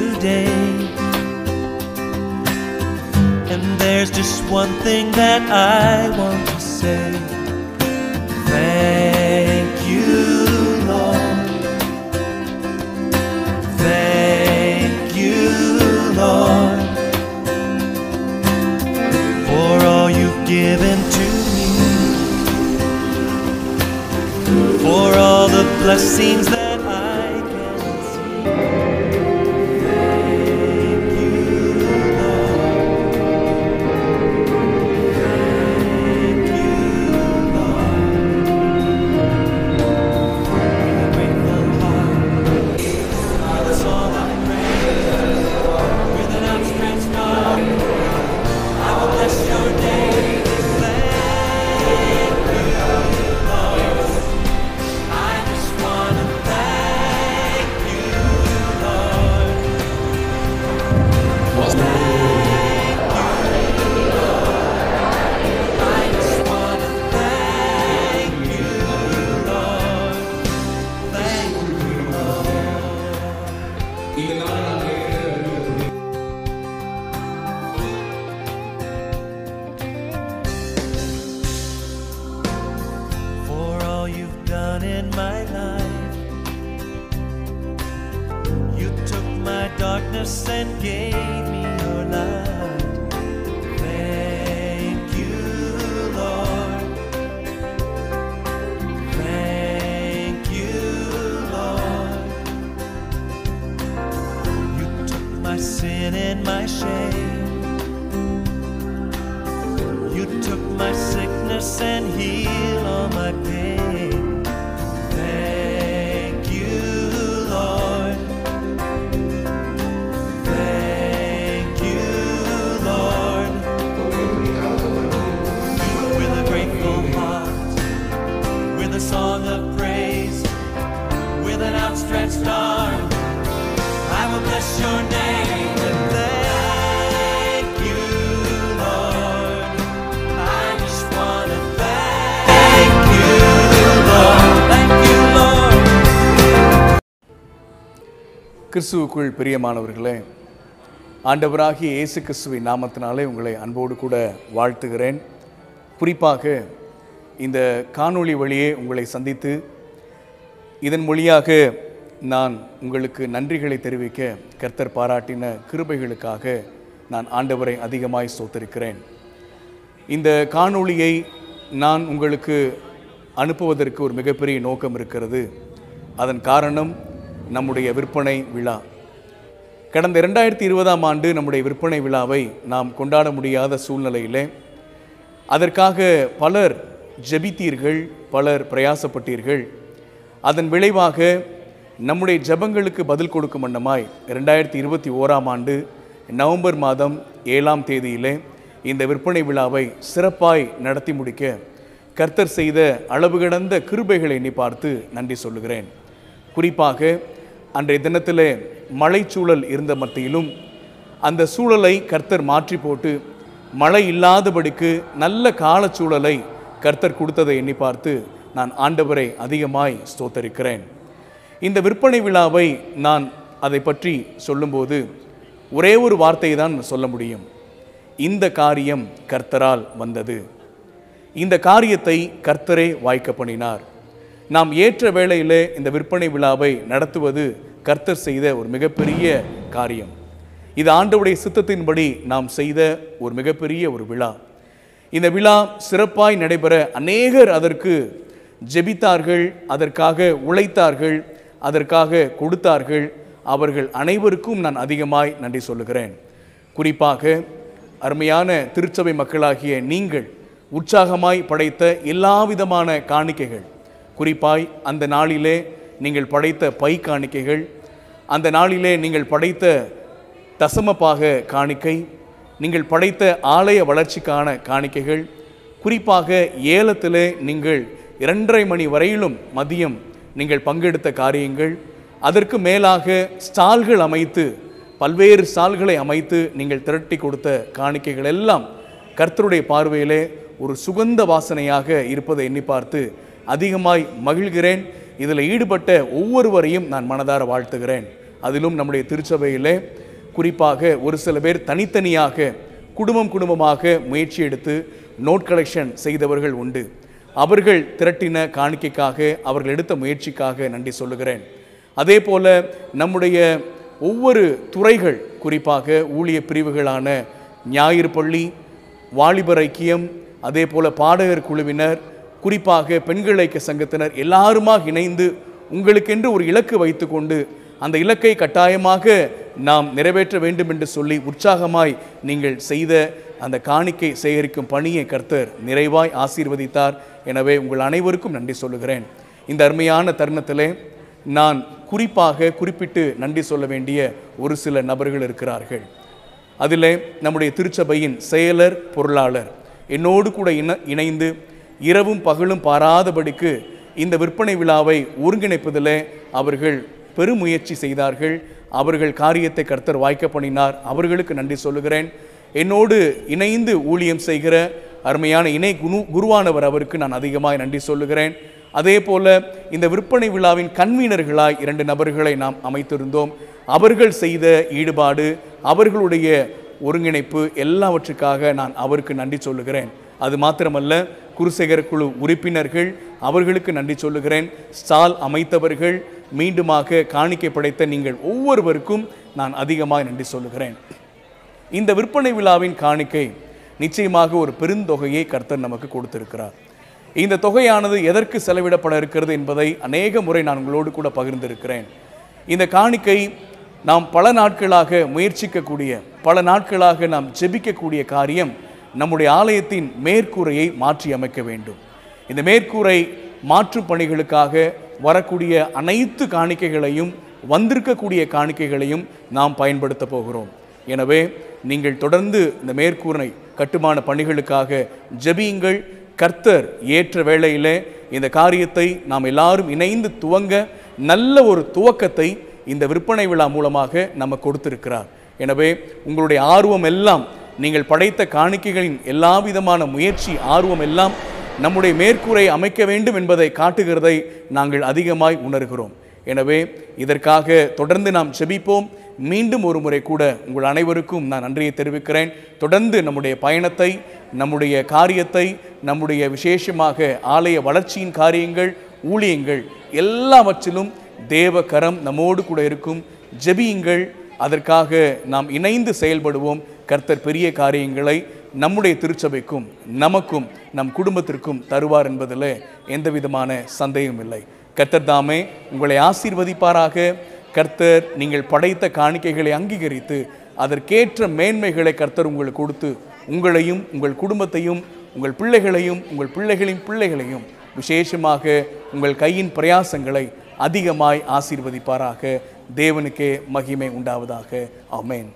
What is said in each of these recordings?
today. And there's just one thing that I want to say. Thank you, Lord. Thank you, Lord, for all you've given to me, for all the blessings that I can see. Thank you, Lord. Thank you, Lord. With a grateful heart, with a song of praise, with an outstretched arm, I will bless your name. Thank you, Lord. I just want to thank you, Lord. Thank you, Lord. I just want to thank you, Lord. Thank you, Lord. for all you've done in my life. You took my darkness and gave me your light. Thank you, Lord. Thank you, Lord. You took my sin and my shame. You took my sickness and healed all my pain. Thank you, Lord. Thank you, Lord. With a grateful heart, with a song of praise, with an outstretched arm, I will bless your name and thank you, Lord. I just want to thank you, Lord. Thank you, Lord. கிறிஸ்துவுக்குள் பிரியமானவர்களே ஆண்டவராகிய இயேசு கிறிஸ்துவின் நாமத்தினாலே உங்களை அன்போடு கூட வாழ்த்துகிறேன் குறிப்பாக இந்த காணொளி வழியே உங்களை சந்தித்து இதன் மொழியாக நான் உங்களுக்கு நன்றிகளை தெரிவிக்க கர்த்தர் பாராட்டின கிருபைகளுக்காக நான் ஆண்டவரை அதிகமாய் ஸ்தோத்திருக்கிறேன் இந்த காணொளியை நான் உங்களுக்கு அனுப்புவதற்கு ஒரு மிகப்பெரிய நோக்கம் இருக்கிறது அதன் காரணம் நம்முடைய விற்பனை விழா கடந்த இரண்டாயிரத்தி இருபதாம் ஆண்டு நம்முடைய விற்பனை விழாவை நாம் கொண்டாட முடியாத சூழ்நிலையிலே அதற்காக பலர் ஜெபித்தீர்கள் பலர் பிரயாசப்பட்டீர்கள் அதன் விளைவாக நம்முடைய ஜெபங்களுக்கு பதில் கொடுக்கும் வண்ணமாய் ரெண்டாயிரத்தி இருபத்தி ஓராம் ஆண்டு நவம்பர் மாதம் ஏழாம் தேதியிலே இந்த விற்பனை விழாவை சிறப்பாய் நடத்தி முடிக்க கர்த்தர் செய்த அளவு கடந்த கிருபைகளை எண்ணி பார்த்து நன்றி சொல்லுகிறேன் குறிப்பாக அன்றைய தினத்திலே மழைச்சூழல் இருந்த மத்தியிலும் அந்த சூழலை கர்த்தர் மாற்றி போட்டு மழை இல்லாதபடிக்கு நல்ல காலச்சூழலை கர்த்தர் கொடுத்ததை எண்ணி பார்த்து நான் ஆண்டவரை அதிகமாய் ஸ்தோத்தரிக்கிறேன் இந்த விற்பனை விழாவை நான் அதை பற்றி சொல்லும்போது ஒரே ஒரு வார்த்தையை தான் சொல்ல முடியும் இந்த காரியம் கர்த்தரால் வந்தது இந்த காரியத்தை கர்த்தரே வாய்க்க பண்ணினார் நாம் ஏற்ற வேளையிலே இந்த விற்பனை விழாவை நடத்துவது கர்த்தர் செய்த ஒரு மிகப்பெரிய காரியம் இது ஆண்டவுடைய சித்தத்தின்படி நாம் செய்த ஒரு மிகப்பெரிய ஒரு விழா இந்த விழா சிறப்பாய் நடைபெற அநேகர் அதற்கு ஜெபித்தார்கள் அதற்காக உழைத்தார்கள் அதற்காக கொடுத்தார்கள் அவர்கள் அனைவருக்கும் நான் அதிகமாய் நன்றி சொல்லுகிறேன் குறிப்பாக அருமையான திருச்சபை மக்களாகிய நீங்கள் உற்சாகமாய் படைத்த எல்லா விதமான காணிக்கைகள் குறிப்பாய் அந்த நாளிலே நீங்கள் படைத்த பை காணிக்கைகள் அந்த நாளிலே நீங்கள் படைத்த தசமபாக காணிக்கை நீங்கள் படைத்த ஆலய வளர்ச்சிக்கான காணிக்கைகள் குறிப்பாக ஏலத்திலே நீங்கள் இரண்டரை மணி வரையிலும் மதியம் நீங்கள் பங்கெடுத்த காரியங்கள் அதற்கு மேலாக ஸ்டால்கள் அமைத்து பல்வேறு ஸ்டால்களை அமைத்து நீங்கள் திரட்டி கொடுத்த காணிக்கைகள் எல்லாம் கர்த்தருடைய பார்வையிலே ஒரு சுகந்த வாசனையாக இருப்பதை எண்ணி பார்த்து அதிகமாய் மகிழ்கிறேன் இதில் ஈடுபட்ட ஒவ்வொருவரையும் நான் மனதார வாழ்த்துகிறேன் அதிலும் நம்முடைய திருச்சபையிலே குறிப்பாக ஒரு சில பேர் தனித்தனியாக குடும்பம் குடும்பமாக முயற்சி எடுத்து நோட் கலெக்ஷன் செய்தவர்கள் உண்டு அவர்கள் திரட்டின காணிக்கைக்காக அவர்கள் எடுத்த முயற்சிக்காக நன்றி சொல்லுகிறேன் அதே போல நம்முடைய ஒவ்வொரு துறைகள் குறிப்பாக ஊழிய பிரிவுகளான ஞாயிறு பள்ளி வாலிபர் ஐக்கியம் அதே போல பாடகர் குழுவினர் குறிப்பாக பெண்கள் ஐக்கிய சங்கத்தினர் எல்லாருமாக இணைந்து உங்களுக்கென்று ஒரு இலக்கு வைத்துக்கொண்டு அந்த இலக்கை கட்டாயமாக நாம் நிறைவேற்ற வேண்டும் என்று சொல்லி உற்சாகமாய் நீங்கள் செய்த அந்த காணிக்கை சேகரிக்கும் பணியை கர்த்தர் நிறைவாய் ஆசீர்வதித்தார் எனவே உங்கள் அனைவருக்கும் நன்றி சொல்லுகிறேன் இந்த அருமையான தருணத்திலே நான் குறிப்பாக குறிப்பிட்டு நன்றி சொல்ல வேண்டிய ஒரு சில நபர்கள் இருக்கிறார்கள் அதிலே நம்முடைய திருச்சபையின் செயலர் பொருளாளர் என்னோடு கூட இண இணைந்து இரவும் பகலும் பாராதபடிக்கு இந்த விற்பனை விழாவை ஒருங்கிணைப்பதிலே அவர்கள் பெருமுயற்சி செய்தார்கள் அவர்கள் காரியத்தை கர்த்தர் வாய்க்க பண்ணினார் அவர்களுக்கு நன்றி சொல்லுகிறேன் என்னோடு இணைந்து ஊழியம் செய்கிற அருமையான இணை குரு குருவானவர் அவருக்கு நான் அதிகமாக நன்றி சொல்லுகிறேன் அதே போல இந்த விற்பனை விழாவின் கன்வீனர்களாய் இரண்டு நபர்களை நாம் அமைத்திருந்தோம் அவர்கள் செய்த ஈடுபாடு அவர்களுடைய ஒருங்கிணைப்பு எல்லாவற்றுக்காக நான் அவருக்கு நன்றி சொல்லுகிறேன் அது மாத்திரமல்ல குருசேகர் குழு உறுப்பினர்கள் அவர்களுக்கு நன்றி சொல்லுகிறேன் ஸ்டால் அமைத்தவர்கள் மீண்டுமாக காணிக்கை படைத்த நீங்கள் ஒவ்வொருவருக்கும் நான் அதிகமாக நன்றி சொல்லுகிறேன் இந்த விற்பனை விழாவின் காணிக்கை நிச்சயமாக ஒரு பெருந்தொகையை கர்த்தர் நமக்கு கொடுத்திருக்கிறார் இந்த தொகையானது எதற்கு செலவிடப்பட இருக்கிறது என்பதை அநேக முறை நான் உங்களோடு கூட பகிர்ந்திருக்கிறேன் இந்த காணிக்கை நாம் பல நாட்களாக முயற்சிக்கக்கூடிய பல நாட்களாக நாம் ஜெபிக்கக்கூடிய காரியம் நம்முடைய ஆலயத்தின் மேற்கூரையை மாற்றி அமைக்க வேண்டும் இந்த மேற்கூரை மாற்றுப் பணிகளுக்காக வரக்கூடிய அனைத்து காணிக்கைகளையும் வந்திருக்கக்கூடிய காணிக்கைகளையும் நாம் பயன்படுத்த போகிறோம் எனவே நீங்கள் தொடர்ந்து இந்த மேற்கூரை கட்டுமான பணிகளுக்காக ஜெபியுங்கள் கர்த்தர் ஏற்ற வேளையிலே இந்த காரியத்தை நாம் எல்லாரும் இணைந்து துவங்க நல்ல ஒரு துவக்கத்தை இந்த விற்பனை விழா மூலமாக நம்ம கொடுத்திருக்கிறார் எனவே உங்களுடைய ஆர்வம் எல்லாம் நீங்கள் படைத்த காணிக்கைகளின் எல்லா விதமான முயற்சி ஆர்வம் எல்லாம் நம்முடைய மேற்கூரை அமைக்க வேண்டும் என்பதை காட்டுகிறதை நாங்கள் அதிகமாய் உணர்கிறோம் எனவே இதற்காக தொடர்ந்து நாம் செபிப்போம் மீண்டும் ஒரு முறை கூட உங்கள் அனைவருக்கும் நான் நன்றியை தெரிவிக்கிறேன் தொடர்ந்து நம்முடைய பயணத்தை நம்முடைய காரியத்தை நம்முடைய விசேஷமாக ஆலய வளர்ச்சியின் காரியங்கள் ஊழியங்கள் எல்லாவற்றிலும் தேவ கரம் நம்மோடு கூட இருக்கும் ஜெபியுங்கள் அதற்காக நாம் இணைந்து செயல்படுவோம் கர்த்தர் பெரிய காரியங்களை நம்முடைய திருச்சபைக்கும் நமக்கும் நம் குடும்பத்திற்கும் தருவார் என்பதில் எந்த விதமான சந்தேகம் இல்லை கர்த்தர் தாமே உங்களை ஆசீர்வதிப்பாராக கர்த்தர் நீங்கள் படைத்த காணிக்கைகளை அங்கீகரித்து அதற்கேற்ற மேன்மைகளை கர்த்தர் உங்களுக்கு கொடுத்து உங்களையும் உங்கள் குடும்பத்தையும் உங்கள் பிள்ளைகளையும் உங்கள் பிள்ளைகளின் பிள்ளைகளையும் விசேஷமாக உங்கள் கையின் பிரயாசங்களை அதிகமாய் ஆசீர்வதிப்பாராக தேவனுக்கே மகிமை உண்டாவதாக ஆமென்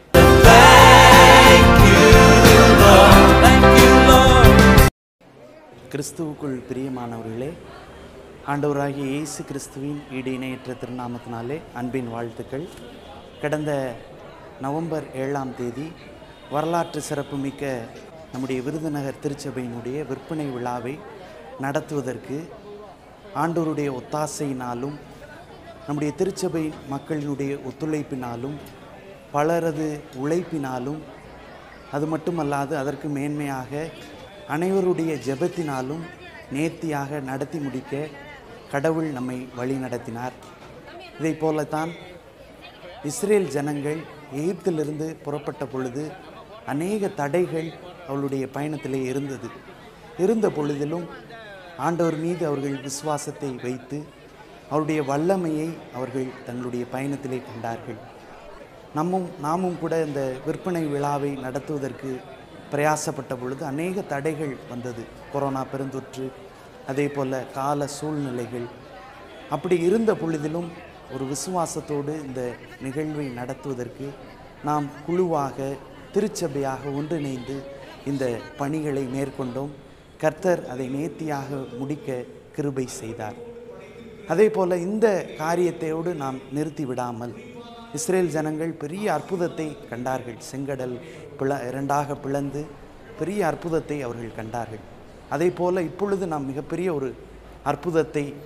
Thank you, Lord. கிறிஸ்துவுக்குள் பிரியமானவர்களே ஆண்டவராகிய இயேசு கிறிஸ்துவின் ஈடு இணையற்ற திருநாமத்தினாலே அன்பின் வாழ்த்துக்கள் கடந்த நவம்பர் ஏழாம் தேதி வரலாற்று சிறப்புமிக்க நம்முடைய விருதுநகர் திருச்சபையினுடைய விற்பனை விழாவை நடத்துவதற்கு ஆண்டவருடைய ஒத்தாசையினாலும் நம்முடைய திருச்சபை மக்களினுடைய ஒத்துழைப்பினாலும் பலரது உழைப்பினாலும் அது மட்டுமல்லாது அதற்கு மேன்மையாக அனைவருடைய ஜெபத்தினாலும் நேர்த்தியாக நடத்தி முடிக்க கடவுள் நம்மை வழி நடத்தினார் இதைப் போலத்தான் இஸ்ரேல் ஜனங்கள் எகிப்திலிருந்து புறப்பட்ட பொழுது அநேக தடைகள் அவளுடைய பயணத்திலே இருந்தது இருந்த பொழுதிலும் ஆண்டவர் மீது அவர்கள் விசுவாசத்தை வைத்து அவருடைய வல்லமையை அவர்கள் தங்களுடைய பயணத்திலே கண்டார்கள் நம்மும் நாமும் கூட இந்த விற்பனை விழாவை நடத்துவதற்கு பிரயாசப்பட்ட பொழுது அநேக தடைகள் வந்தது கொரோனா பெருந்தொற்று அதே போல் கால சூழ்நிலைகள் அப்படி இருந்த பொழுதிலும் ஒரு விசுவாசத்தோடு இந்த நிகழ்வை நடத்துவதற்கு நாம் குழுவாக திருச்சபையாக ஒன்றிணைந்து இந்த பணிகளை மேற்கொண்டோம் கர்த்தர் அதை நேர்த்தியாக முடிக்க கிருபை செய்தார் அதே போல் இந்த காரியத்தையோடு நாம் நிறுத்தி விடாமல் இஸ்ரேல் ஜனங்கள் பெரிய அற்புதத்தை கண்டார்கள் செங்கடல் பிள இரண்டாக பிளந்து பெரிய அற்புதத்தை அவர்கள் கண்டார்கள் அதே போல் இப்பொழுது நாம் மிகப்பெரிய ஒரு அற்புதத்தை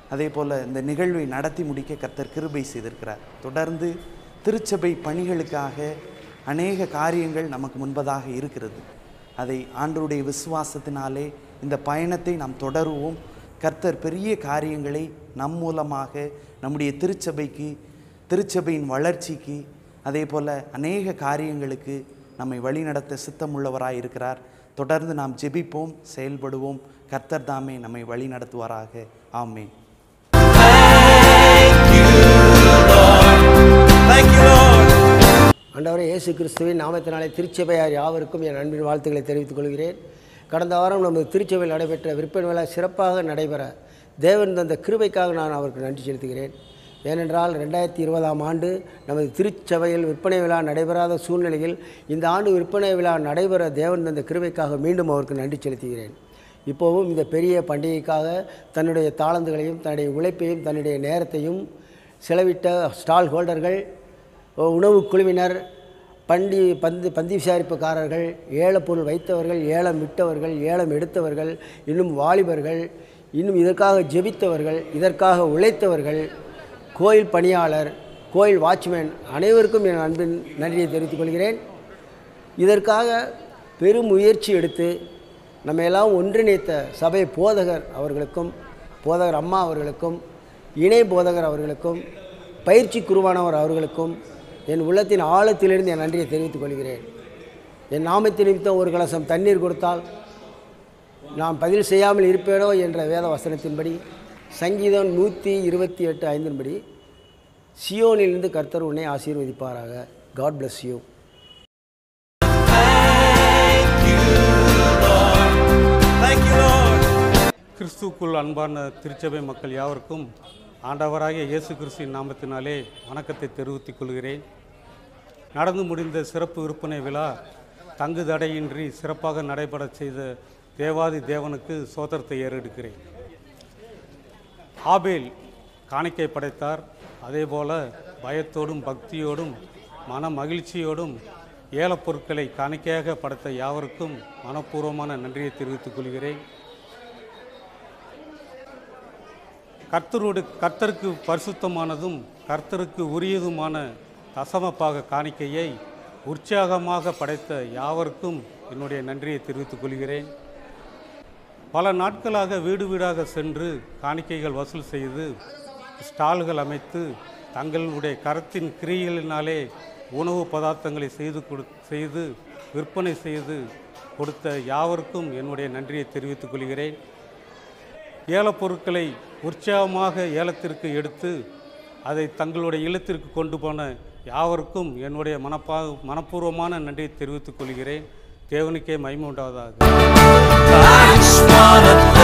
அதே போல் இந்த நிகழ்வை நடத்தி முடிக்க கர்த்தர் கிருபை செய்திருக்கிறார் தொடர்ந்து திருச்சபை பணிகளுக்காக அநேக காரியங்கள் நமக்கு முன்பதாக இருக்கிறது அதை ஆண்டவருடைய விசுவாசத்தினாலே இந்த பயணத்தை நாம் தொடருவோம் கர்த்தர் பெரிய காரியங்களை நம் மூலமாக நம்முடைய திருச்சபைக்கு திருச்சபையின் வளர்ச்சிக்கு அதே போல் அநேக காரியங்களுக்கு நம்மை வழிநடத்த சித்தமுள்ளவராய் இருக்கிறார் தொடர்ந்து நாம் ஜெபிப்போம் செயல்படுவோம் கர்த்தர் தாமே நம்மை வழி நடத்துவாராக ஆமென் Thank you, Lord. ஆண்டவரே இயேசு கிறிஸ்துவின் நாமத்தினாலே திருச்சபையார் யாவருக்கும் என் அன்பின் வாழ்த்துக்களை தெரிவித்துக் கொள்கிறேன் கடந்த வாரம் நமது திருச்சபையில் நடைபெற்ற விற்பனை விழா சிறப்பாக நடைபெற தேவன் தந்த கிருபைக்காக நான் அவருக்கு நன்றி செலுத்துகிறேன் ஏனென்றால் ரெண்டாயிரத்தி இருபதாம் ஆண்டு நமது திருச்சபையில் விற்பனை விழா நடைபெறாத சூழ்நிலையில் இந்த ஆண்டு விற்பனை விழா நடைபெற தேவன் தந்த கிருபைக்காக மீண்டும் அவருக்கு நன்றி செலுத்துகிறேன் இப்போவும் இந்த பெரிய பண்டிகைக்காக தன்னுடைய தாளந்துகளையும் தன்னுடைய உழைப்பையும் தன்னுடைய நேரத்தையும் செலவிட்ட ஸ்டால் ஹோல்டர்கள் உணவு குழுவினர் பண்டி பந்து பந்தி விசாரிப்புக்காரர்கள் ஏலப்பொருள் வைத்தவர்கள் ஏலம் விட்டவர்கள் ஏலம் எடுத்தவர்கள் இன்னும் வாலிபர்கள் இன்னும் இதற்காக ஜெபித்தவர்கள் இதற்காக உழைத்தவர்கள் கோயில் பணியாளர் கோயில் வாட்ச்மேன் அனைவருக்கும் என் அன்பின் நன்றியை தெரிவித்துக் கொள்கிறேன் இதற்காக பெரும் முயற்சி எடுத்து நம்ம எல்லாம் ஒன்றிணைத்த சபை போதகர் அவர்களுக்கும் போதகர் அம்மா அவர்களுக்கும் இணை போதகர் அவர்களுக்கும் பயிற்சி குருவானவர் அவர்களுக்கும் என் உள்ளத்தின் ஆழத்திலிருந்து என் நன்றியை தெரிவித்துக் கொள்கிறேன் என் நாமத்தின் நிமித்தம் ஒரு கலசம் தண்ணீர் கொடுத்தால் நான் பதில் செய்யாமல் இருப்பேனோ என்ற வேத வசனத்தின்படி சங்கீதம் நூற்றி இருபத்தி எட்டு ஐந்தின்படி சியோனிலிருந்து கர்த்தர் உன்னை ஆசீர்வதிப்பாராக God bless you Thank you, Lord. கிறிஸ்துக்குள் அன்பான திருச்சபை மக்கள் யாவருக்கும் ஆண்டவராகிய இயேசு கிறிஸ்துவின் நாமத்தினாலே வணக்கத்தை தெரிவித்துக் கொள்கிறேன் நடந்து முடிந்த சிறப்பு விற்பனை விழா தங்கு தடையின்றி சிறப்பாக நடைபெறச் செய்த தேவாதி தேவனுக்கு சோதரத்தை ஏறெடுக்கிறேன் ஆபேல் காணிக்கை படைத்தார் அதேபோல பயத்தோடும் பக்தியோடும் மன மகிழ்ச்சியோடும் ஏலப்பொருட்களை காணிக்கையாக படைத்த யாவருக்கும் மனப்பூர்வமான நன்றியை தெரிவித்துக் கொள்கிறேன் கர்த்தரோடு கர்த்தருக்கு பரிசுத்தமானதும் கர்த்தருக்கு உரியதுமான தசமப்பாக காணிக்கையை உற்சாகமாக படைத்த யாவருக்கும் என்னுடைய நன்றியை தெரிவித்துக் கொள்கிறேன் பல நாட்களாக வீடு வீடாக சென்று காணிக்கைகள் வசூல் செய்து ஸ்டால்கள் அமைத்து தங்களுடைய கரத்தின் கிரியைகளினாலே உணவு பதார்த்தங்களை செய்து கொடு செய்து விற்பனை செய்து கொடுத்த யாவருக்கும் என்னுடைய நன்றியை தெரிவித்துக் கொள்கிறேன் ஏலப் பொருட்களை உற்சாகமாக ஏலத்திற்கு எடுத்து அதை தங்களுடைய இல்லத்திற்கு கொண்டு போன யாவருக்கும் என்னுடைய மனப்பா மனப்பூர்வமான நன்றியை தெரிவித்துக் கொள்கிறேன் தேவனுக்கே மகிமை உண்டாவதாக I just wanna